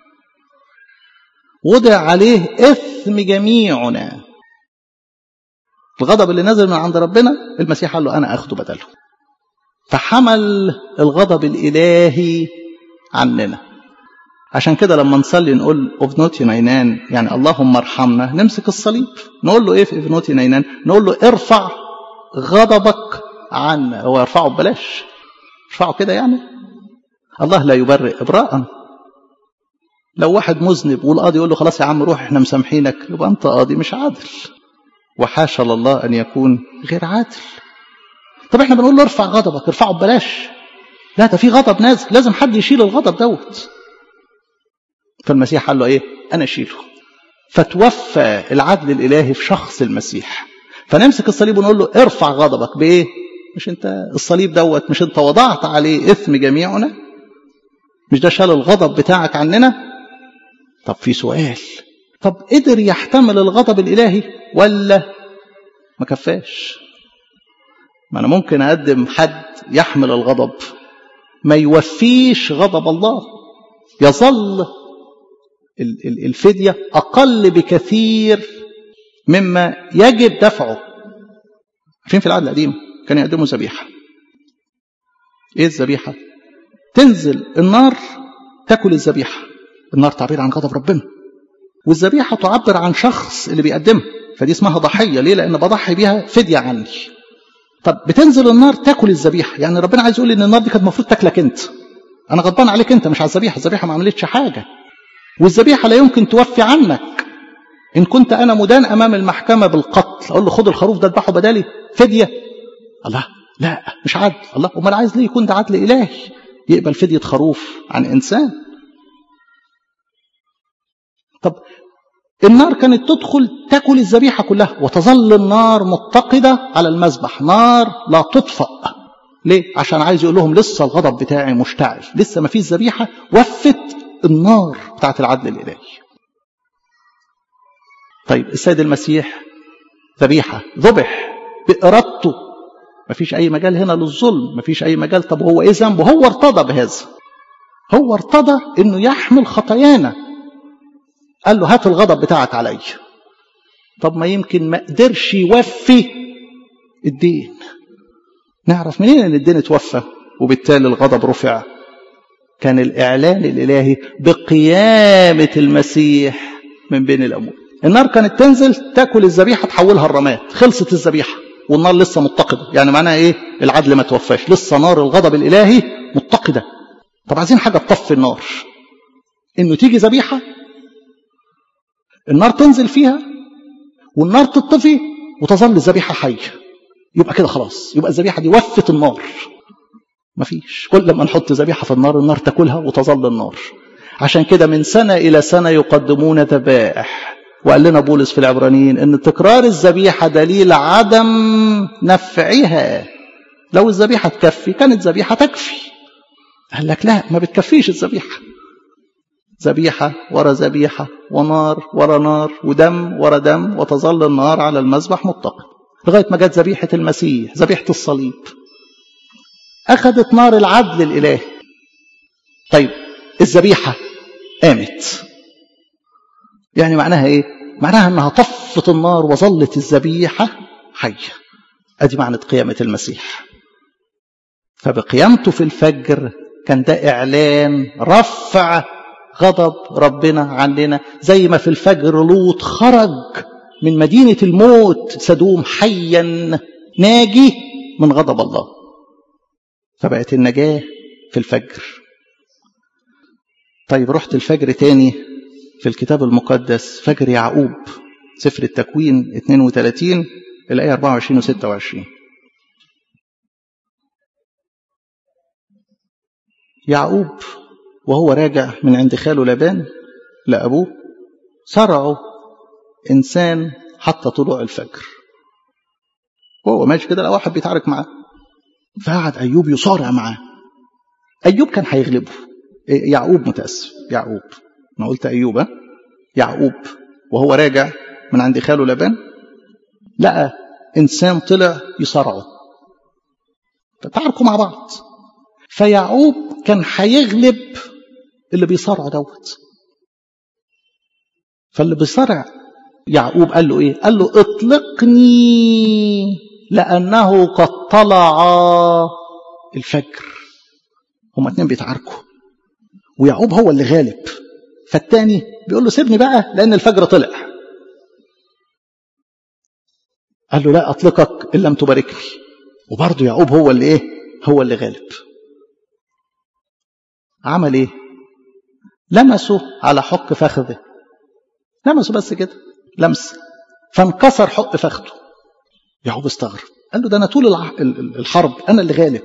وضع عليه إثم جميعنا الغضب اللي نزل من عند ربنا المسيح قال له أنا أخده بدله فحمل الغضب الإلهي عننا عشان كده لما نصلي نقول افنوتي نينان يعني اللهم ارحمنا نمسك الصليب نقول له ايه في افنوتي نينان نقول له ارفع غضبك عنا هو يرفعه ببلاش ارفعه كده يعني الله لا يبرئ ابراء لو واحد مذنب والقاضي يقول له خلاص يا عم روح احنا مسامحينك يبقى انت قاضي مش عادل وحاشا لله ان يكون غير عادل طب احنا بنقول له ارفع غضبك ارفعه ببلاش لا ده في غضب نازل لازم حد يشيل الغضب دوت فالمسيح قال له ايه انا اشيله فتوفى العدل الالهي في شخص المسيح فنمسك الصليب ونقول له ارفع غضبك بايه مش انت الصليب دوت مش انت وضعت عليه اثم جميعنا مش ده شال الغضب بتاعك عننا طب في سؤال طب قدر يحتمل الغضب الالهي ولا ما كفاش ما انا ممكن اقدم حد يحمل الغضب ما يوفيش غضب الله يظل الفدية أقل بكثير مما يجب دفعه عارفين في العهد القديم كانوا يقدموا ذبيحة إيه الذبيحة؟ تنزل النار تاكل الذبيحة النار تعبير عن غضب ربنا والذبيحة تعبر عن شخص اللي بيقدمها فدي اسمها ضحية ليه؟ لأن بضحي بيها فدية عني طب بتنزل النار تاكل الذبيحة يعني ربنا عايز يقول إن النار دي كانت المفروض تاكلك أنت أنا غضبان عليك أنت مش على الذبيحة الذبيحة ما عملتش حاجة والذبيحة لا يمكن توفي عنك إن كنت أنا مدان أمام المحكمة بالقتل أقول له خد الخروف ده اذبحه بدالي فدية الله لا مش عدل الله أمال عايز ليه يكون ده عدل إلهي يقبل فدية خروف عن إنسان طب النار كانت تدخل تاكل الذبيحة كلها وتظل النار متقدة على المذبح نار لا تطفأ ليه؟ عشان عايز يقول لهم لسه الغضب بتاعي مشتعل لسه ما فيش ذبيحة وفت النار بتاعت العدل الإلهي طيب السيد المسيح ذبيحة ذبح بإرادته ما فيش أي مجال هنا للظلم ما فيش أي مجال طب هو إيه ذنبه هو ارتضى بهذا هو ارتضى إنه يحمل خطايانا قال له هات الغضب بتاعك علي طب ما يمكن ما قدرش يوفي الدين نعرف منين ان الدين اتوفى وبالتالي الغضب رفع كان الإعلان الإلهي بقيامة المسيح من بين الأموات النار كانت تنزل تاكل الذبيحة تحولها الرماد خلصت الذبيحة والنار لسه متقدة يعني معناها إيه العدل ما توفاش لسه نار الغضب الإلهي متقدة طب عايزين حاجة تطفي النار إنه تيجي ذبيحة النار تنزل فيها والنار تطفي وتظل الذبيحة حية يبقى كده خلاص يبقى الذبيحة دي وفت النار مفيش كل ما نحط ذبيحة في النار النار تاكلها وتظل النار عشان كده من سنة إلى سنة يقدمون ذبائح وقال لنا بولس في العبرانيين ان تكرار الذبيحة دليل عدم نفعها لو الذبيحة تكفي كانت ذبيحة تكفي قال لك لا ما بتكفيش الذبيحة ذبيحة ورا ذبيحة ونار ورا نار ودم ورا دم وتظل النار على المذبح متقد لغاية ما جت ذبيحة المسيح ذبيحة الصليب أخذت نار العدل الإلهي طيب الذبيحة قامت يعني معناها إيه؟ معناها أنها طفت النار وظلت الذبيحة حية أدي معنى قيامة المسيح فبقيامته في الفجر كان ده إعلان رفع غضب ربنا عننا زي ما في الفجر لوط خرج من مدينة الموت سدوم حيا ناجي من غضب الله فبقت النجاة في الفجر طيب رحت الفجر تاني في الكتاب المقدس فجر يعقوب سفر التكوين 32 الآية 24 و 26 يعقوب وهو راجع من عند خاله لبان لأبوه صرعه إنسان حتى طلوع الفجر وهو ماشي كده لقى واحد بيتعارك معاه فقعد أيوب يصارع معاه أيوب كان هيغلبه يعقوب متأسف يعقوب أنا قلت أيوب يعقوب وهو راجع من عند خاله لبان لقى إنسان طلع يصارعه فتعاركوا مع بعض فيعقوب كان هيغلب اللي بيصارعه دوت فاللي بيصارع يعقوب قال له ايه قال له اطلقني لانه قد طلع الفجر هما اتنين بيتعاركوا ويعقوب هو اللي غالب فالتاني بيقول له سيبني بقى لان الفجر طلع قال له لا اطلقك ان لم تباركني وبرضه يعقوب هو اللي ايه هو اللي غالب عمل ايه لمسه على حق فخذه لمسه بس كده لمس فانكسر حق فخذه يعقوب استغرب قال له ده انا طول الحرب انا اللي غالب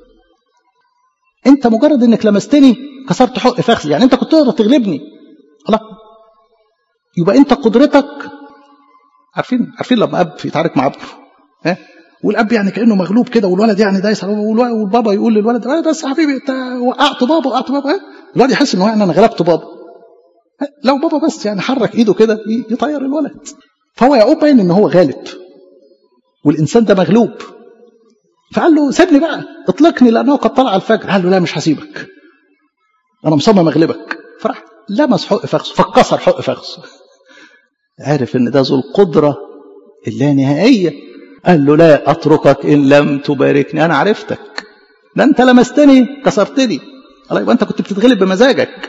انت مجرد انك لمستني كسرت حق فخذي يعني انت كنت تقدر تغلبني الله يبقى انت قدرتك عارفين عارفين لما اب يتعارك مع ابنه ها والاب يعني كانه مغلوب كده والولد يعني دايس والبابا يقول للولد بس يا حبيبي انت وقعت بابا وقعت بابا ها الولد يحس ان هو يعني انا غلبت بابا لو بابا بس يعني حرك ايده كده يطير الولد فهو يعقوب باين ان هو غالب والانسان ده مغلوب فقال له سيبني بقى اطلقني لانه قد طلع الفجر قال له لا مش هسيبك انا مصمم اغلبك فراح لمس حق فخذه فكسر حق فخذه عارف ان ده ذو القدره اللانهائيه قال له لا اتركك ان لم تباركني انا عرفتك ده انت لمستني كسرتني الله يبقى انت كنت بتتغلب بمزاجك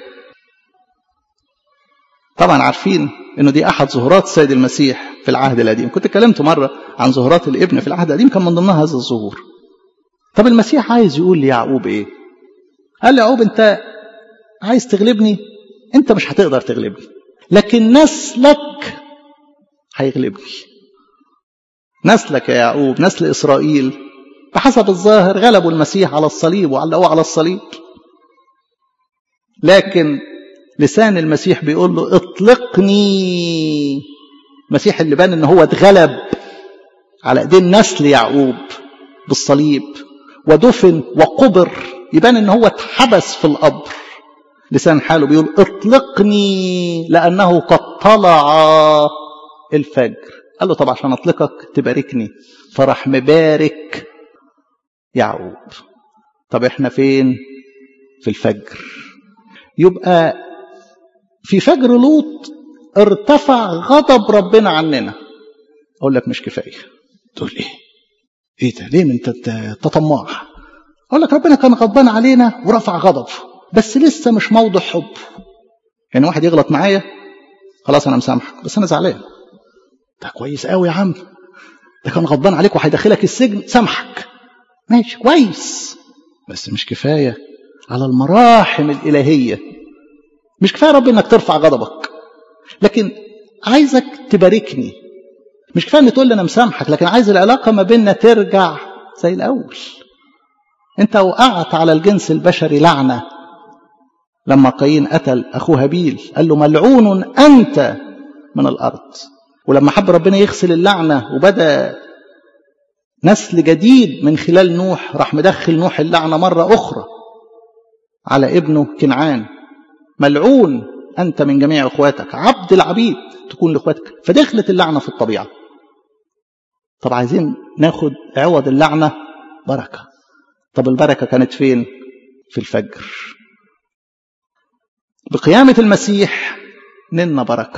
طبعا عارفين انه دي احد ظهورات السيد المسيح في العهد القديم كنت اتكلمت مره عن ظهورات الابن في العهد القديم كان من ضمنها هذا الظهور طب المسيح عايز يقول ليعقوب ايه قال يعقوب انت عايز تغلبني انت مش هتقدر تغلبني لكن نسلك هيغلبني نسلك يا يعقوب نسل اسرائيل بحسب الظاهر غلبوا المسيح على الصليب وعلقوه على الصليب لكن لسان المسيح بيقول له اطلقني المسيح اللي بان ان هو اتغلب على ايدين نسل يعقوب بالصليب ودفن وقبر يبان ان هو اتحبس في القبر لسان حاله بيقول اطلقني لانه قد طلع الفجر قال له طب عشان اطلقك تباركني فراح مبارك يعقوب طب احنا فين في الفجر يبقى في فجر لوط ارتفع غضب ربنا عننا اقول لك مش كفايه تقول ايه ايه ده ليه انت انت طماع اقول لك ربنا كان غضبان علينا ورفع غضب بس لسه مش موضع حب يعني واحد يغلط معايا خلاص انا مسامحك بس انا زعلان ده كويس قوي يا عم ده كان غضبان عليك وهيدخلك السجن سامحك ماشي كويس بس مش كفايه على المراحم الالهيه مش كفايه رب انك ترفع غضبك لكن عايزك تباركني مش كفايه ان تقول لي انا مسامحك لكن عايز العلاقه ما بيننا ترجع زي الاول انت وقعت على الجنس البشري لعنه لما قايين قتل اخوه هابيل قال له ملعون انت من الارض ولما حب ربنا يغسل اللعنه وبدا نسل جديد من خلال نوح راح مدخل نوح اللعنه مره اخرى على ابنه كنعان ملعون أنت من جميع إخواتك عبد العبيد تكون لإخواتك فدخلت اللعنة في الطبيعة طب عايزين ناخد عوض اللعنة بركة طب البركة كانت فين في الفجر بقيامة المسيح نلنا بركة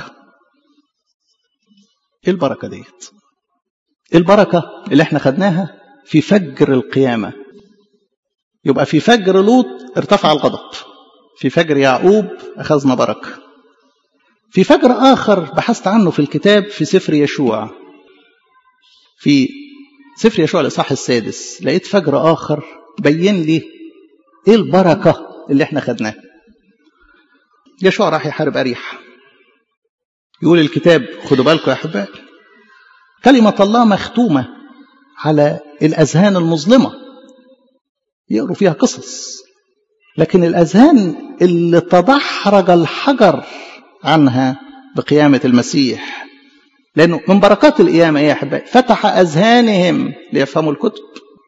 ايه البركة ديت البركة اللي احنا خدناها في فجر القيامة يبقى في فجر لوط ارتفع الغضب في فجر يعقوب أخذنا بركة في فجر آخر بحثت عنه في الكتاب في سفر يشوع في سفر يشوع الإصحاح السادس لقيت فجر آخر بين لي إيه البركة اللي احنا خدناها يشوع راح يحارب أريح يقول الكتاب خدوا بالكم يا أحبائي كلمة الله مختومة على الأذهان المظلمة يقروا فيها قصص لكن الأذهان اللي تدحرج الحجر عنها بقيامة المسيح لأنه من بركات القيامة يا أحبائي فتح أذهانهم ليفهموا الكتب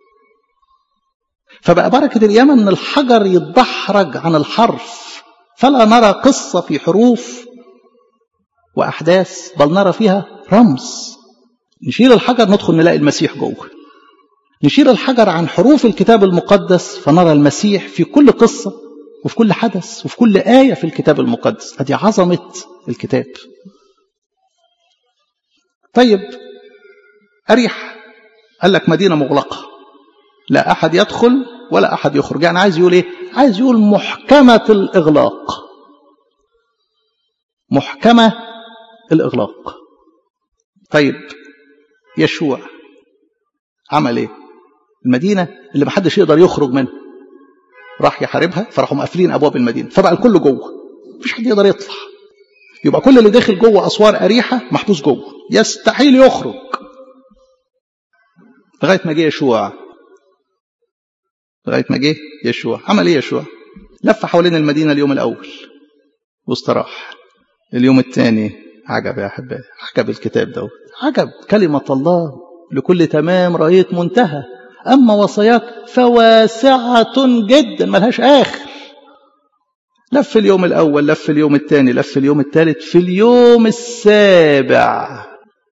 فبقى بركة القيامة أن الحجر يتدحرج عن الحرف فلا نرى قصة في حروف وأحداث بل نرى فيها رمز نشيل الحجر ندخل نلاقي المسيح جوه نشيل الحجر عن حروف الكتاب المقدس فنرى المسيح في كل قصة وفي كل حدث وفي كل آية في الكتاب المقدس هذه عظمة الكتاب طيب أريح قال لك مدينة مغلقة لا أحد يدخل ولا أحد يخرج يعني عايز يقول إيه عايز يقول محكمة الإغلاق محكمة الإغلاق طيب يشوع عمل إيه المدينة اللي محدش يقدر يخرج منها راح يحاربها فراحوا مقفلين أبواب المدينة فبقى الكل جوه مفيش حد يقدر يطلع يبقى كل اللي داخل جوه أسوار أريحة محبوس جوه يستحيل يخرج لغاية ما جه يشوع لغاية ما جه يشوع عمل ايه يشوع لف حوالين المدينة اليوم الأول واستراح اليوم الثاني عجب يا أحبائي عجب الكتاب ده عجب كلمة الله لكل تمام رأيت منتهى أما وصاياك فواسعة جدا ملهاش آخر لف اليوم الأول لف اليوم الثاني لف اليوم الثالث في اليوم السابع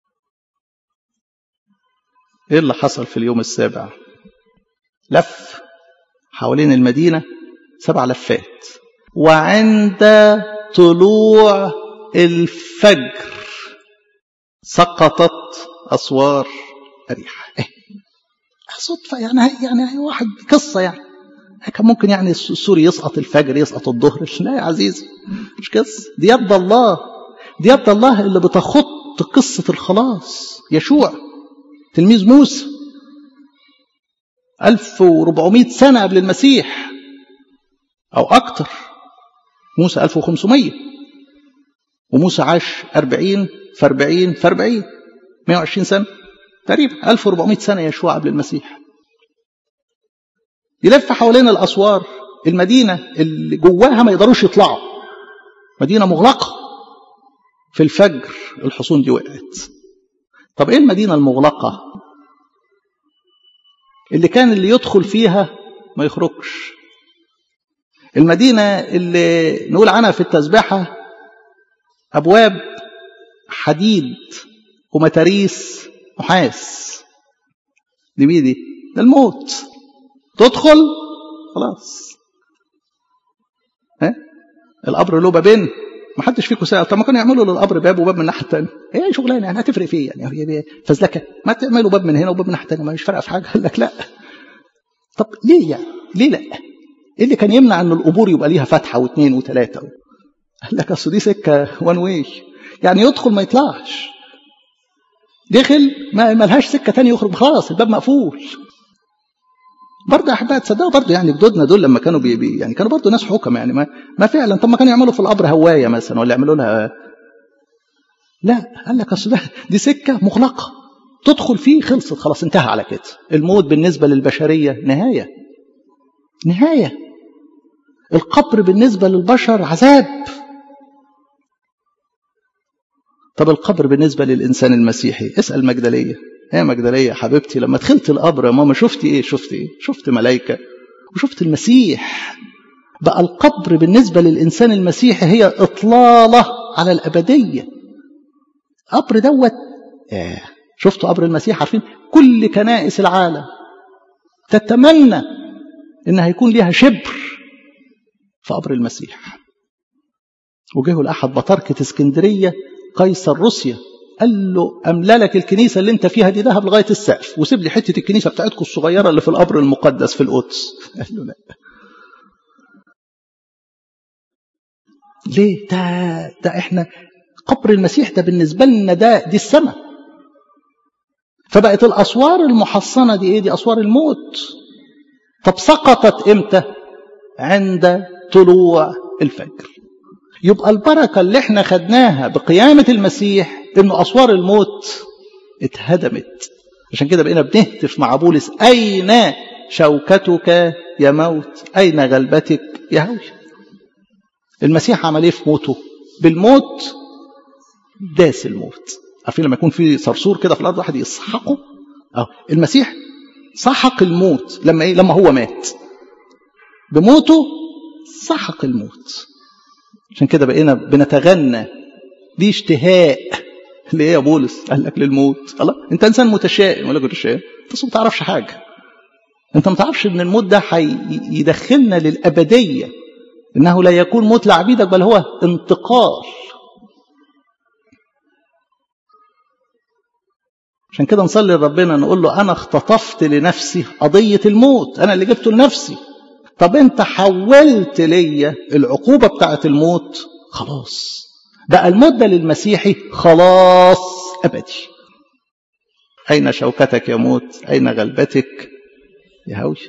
إيه اللي حصل في اليوم السابع لف حوالين المدينة سبع لفات وعند طلوع الفجر سقطت أسوار أريحة إيه؟ صدفة يعني يعني واحد قصة يعني كان ممكن يعني السوري يسقط الفجر يسقط الظهر لا يا عزيزي مش قصة دي يد الله دي يد الله اللي بتخط قصة الخلاص يشوع تلميذ موسى 1400 سنة قبل المسيح أو أكتر موسى 1500 وموسى عاش 40 في 40 في 40 120 سنة تقريبا 1400 سنة يشوع قبل المسيح يلف حوالين الأسوار المدينة اللي جواها ما يقدروش يطلعوا مدينة مغلقة في الفجر الحصون دي وقعت طب ايه المدينة المغلقة اللي كان اللي يدخل فيها ما يخرجش المدينة اللي نقول عنها في التسبحة أبواب حديد ومتاريس نحاس دي مين دي؟ ده الموت تدخل خلاص ها القبر له بابين ما حدش فيكم سأل طب ما كانوا يعملوا للقبر باب وباب من الناحيه الثانيه هي شغلانه يعني هتفرق في ايه يعني هي فزلكه ما تعملوا باب من هنا وباب من الناحيه الثانيه مش فارقه في حاجه قال لك لا طب ليه يعني ليه لا ايه اللي كان يمنع ان القبور يبقى ليها فتحه واثنين وثلاثه قال لك اصل دي سكه وان واي يعني يدخل ما يطلعش دخل ما ملهاش سكه ثانيه يخرج خلاص الباب مقفول برضه يا احبائي تصدقوا برضه يعني جدودنا دول لما كانوا بي بي يعني كانوا برضه ناس حكم يعني ما, ما فعلا طب ما كانوا يعملوا في القبر هوايه مثلا ولا يعملوا لها لا قال لك اصل دي سكه مغلقه تدخل فيه خلصت خلاص انتهى على كده الموت بالنسبه للبشريه نهايه نهايه القبر بالنسبه للبشر عذاب طب القبر بالنسبه للانسان المسيحي اسال مجدليه يا مجدليه حبيبتي لما دخلت القبر يا ماما شفتي ايه شفت ايه شفت ملائكه وشفت المسيح بقى القبر بالنسبه للانسان المسيحي هي اطلاله على الابديه قبر دوت آه. شفتوا قبر المسيح عارفين كل كنائس العالم تتمنى إن هيكون ليها شبر في قبر المسيح وجهه لأحد بطاركة اسكندرية قيصر روسيا قال له أملا لك الكنيسة اللي انت فيها دي ذهب لغاية السقف وسيب لي حتة الكنيسة بتاعتكم الصغيرة اللي في القبر المقدس في القدس قال له لا ليه ده ده احنا قبر المسيح ده بالنسبة لنا ده دي السماء فبقت الأسوار المحصنة دي ايه دي أسوار الموت طب سقطت امتى عند طلوع الفجر يبقى البركة اللي احنا خدناها بقيامة المسيح انه أسوار الموت اتهدمت عشان كده بقينا بنهتف مع بولس أين شوكتك يا موت أين غلبتك يا هوي المسيح عمل ايه في موته بالموت داس الموت عارفين لما يكون في صرصور كده في الارض واحد يسحقه اه المسيح سحق الموت لما ايه لما هو مات بموته سحق الموت عشان كده بقينا بنتغنى دي اشتهاء ليه يا بولس قال لك للموت الله انت انسان متشائم يقول لك متشائم انت ما تعرفش حاجه انت ما تعرفش ان الموت ده هيدخلنا للابديه انه لا يكون موت لعبيدك بل هو انتقال عشان كده نصلي لربنا نقول له انا اختطفت لنفسي قضيه الموت انا اللي جبته لنفسي طب انت حولت ليا العقوبه بتاعه الموت خلاص بقى الموت ده للمسيحي خلاص ابدي اين شوكتك يا موت اين غلبتك يا هوي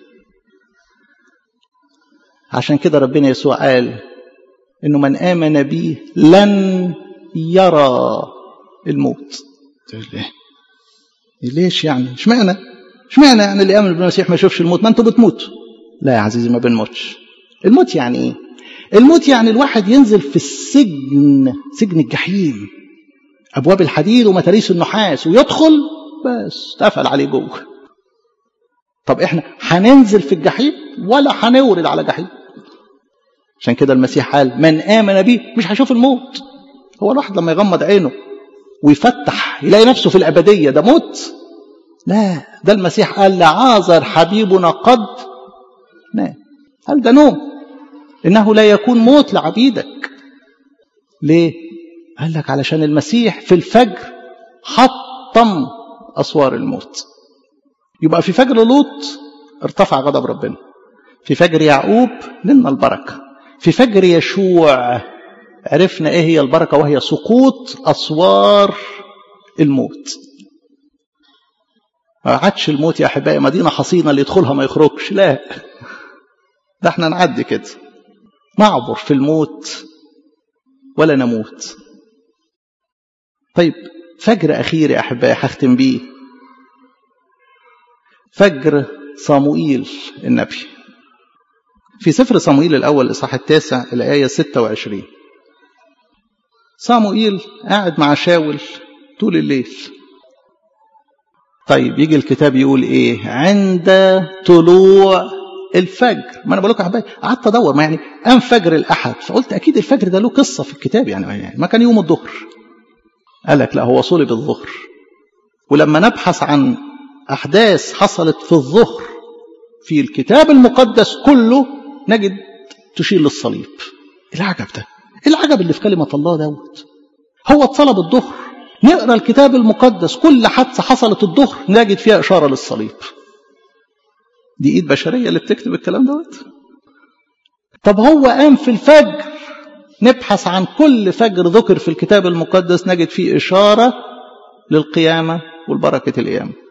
عشان كده ربنا يسوع قال انه من امن بي لن يرى الموت ليه ليش يعني اشمعنى اشمعنى يعني اللي امن بالمسيح ما يشوفش الموت ما انتوا بتموتوا لا يا عزيزي ما بنموتش الموت يعني ايه الموت يعني الواحد ينزل في السجن سجن الجحيم ابواب الحديد ومتاريس النحاس ويدخل بس اتقفل عليه جوه طب احنا هننزل في الجحيم ولا هنورد على جحيم عشان كده المسيح قال من آمن بي مش هيشوف الموت هو الواحد لما يغمض عينه ويفتح يلاقي نفسه في الأبدية ده موت لا ده المسيح قال لعازر حبيبنا قد نام قال ده نوم إنه لا يكون موت لعبيدك ليه قال لك علشان المسيح في الفجر حطم أسوار الموت يبقى في فجر لوط ارتفع غضب ربنا في فجر يعقوب نلنا البركة في فجر يشوع عرفنا ايه هي البركة وهي سقوط أسوار الموت ما عادش الموت يا أحبائي مدينة حصينة اللي يدخلها ما يخرجش لا ده احنا نعدي كده نعبر في الموت ولا نموت طيب فجر أخير يا أحبائي هختم بيه فجر صاموئيل النبي في سفر صموئيل الأول الإصحاح التاسع الآية 26 صموئيل قاعد مع شاول طول الليل طيب يجي الكتاب يقول إيه عند طلوع الفجر ما أنا بقول لكم يا حبايبي قعدت أدور ما يعني قام فجر الأحد فقلت أكيد الفجر ده له قصة في الكتاب يعني, يعني ما كان يوم الظهر قال لك لا هو صلب الظهر ولما نبحث عن أحداث حصلت في الظهر في الكتاب المقدس كله نجد تشير للصليب العجب ده العجب اللي في كلمة الله دوت هو اتصلب الظهر نقرا الكتاب المقدس كل حادثة حصلت الظهر نجد فيها إشارة للصليب دي إيد بشرية اللي بتكتب الكلام دوت طب هو قام في الفجر نبحث عن كل فجر ذكر في الكتاب المقدس نجد فيه إشارة للقيامة والبركة القيامة